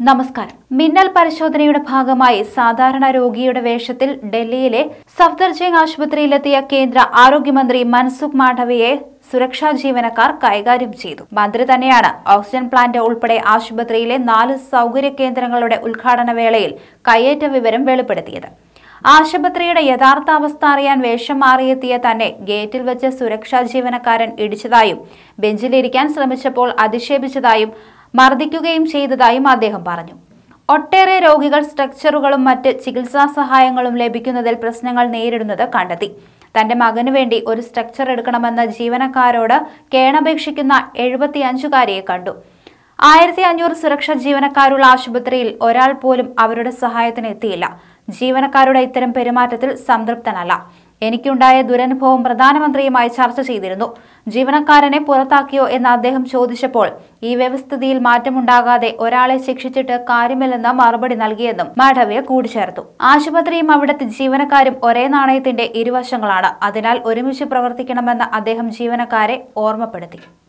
നമസ്കാരം മിന്നൽ പരിശോധനയുടെ ഭാഗമായി സാധാരണ രോഗിയുടെ വേഷത്തിൽ ഡൽഹിയിലെ സഫ്ദർജംഗ് ആശുപത്രിയിലെത്തിയ കേന്ദ്ര ആരോഗ്യമന്ത്രി മൻസുഖ് മാണ്ഡവ്യയെ സുരക്ഷാ ജീവനക്കാർ കൈകാര്യം ചെയ്തു മന്ത്രി തന്നെയാണ് ഓക്സിജൻ പ്ലാന്റ് ഉൾപ്പെടെ ആശുപത്രിയിലെ നാല് സൗകര്യ കേന്ദ്രങ്ങളുടെ ഉദ്ഘാടന വേളയിൽ കയ്യേറ്റ വിവരം വെളിപ്പെടുത്തിയത് ആശുപത്രിയുടെ യഥാർത്ഥ അവസ്ഥ അറിയാൻ വേഷം മാറിയെത്തിയ തന്നെ ഗേറ്റിൽ വെച്ച് സുരക്ഷാ ജീവനക്കാരൻ ഇടിച്ചതായും ബെഞ്ചിലിരിക്കാൻ ശ്രമിച്ചപ്പോൾ അധിക്ഷേപിച്ചതായും മർദ്ദിക്കുകയും ചെയ്തതായും അദ്ദേഹം പറഞ്ഞു ഒട്ടേറെ രോഗികൾ സ്ട്രക്ചറുകളും മറ്റ് ചികിത്സാ സഹായങ്ങളും ലഭിക്കുന്നതിൽ പ്രശ്നങ്ങൾ നേരിടുന്നത് കണ്ടെത്തി തന്റെ മകനു വേണ്ടി ഒരു സ്ട്രക്ചർ എടുക്കണമെന്ന് ജീവനക്കാരോട് കേണപേക്ഷിക്കുന്ന എഴുപത്തിയഞ്ചുകാരിയെ കണ്ടു ആയിരത്തി അഞ്ഞൂറ് സുരക്ഷാ ജീവനക്കാരുള്ള ആശുപത്രിയിൽ ഒരാൾ പോലും അവരുടെ സഹായത്തിന് എത്തിയില്ല ജീവനക്കാരുടെ ഇത്തരം പെരുമാറ്റത്തിൽ സംതൃപ്തനല്ല എനിക്കുണ്ടായ ദുരനുഭവം പ്രധാനമന്ത്രിയുമായി ചർച്ച ചെയ്തിരുന്നു ജീവനക്കാരനെ പുറത്താക്കിയോ എന്ന് അദ്ദേഹം ചോദിച്ചപ്പോൾ ഈ വ്യവസ്ഥിതിയിൽ മാറ്റമുണ്ടാകാതെ ഒരാളെ ശിക്ഷിച്ചിട്ട് കാര്യമില്ലെന്ന് മറുപടി നൽകിയെന്നും മാധവ്യ കൂട്ടിച്ചേർത്തു ആശുപത്രിയും അവിടുത്തെ ജീവനക്കാരും ഒരേ നാണയത്തിന്റെ ഇരുവശങ്ങളാണ് അതിനാൽ ഒരുമിച്ച് പ്രവർത്തിക്കണമെന്ന് അദ്ദേഹം ജീവനക്കാരെ ഓർമ്മപ്പെടുത്തി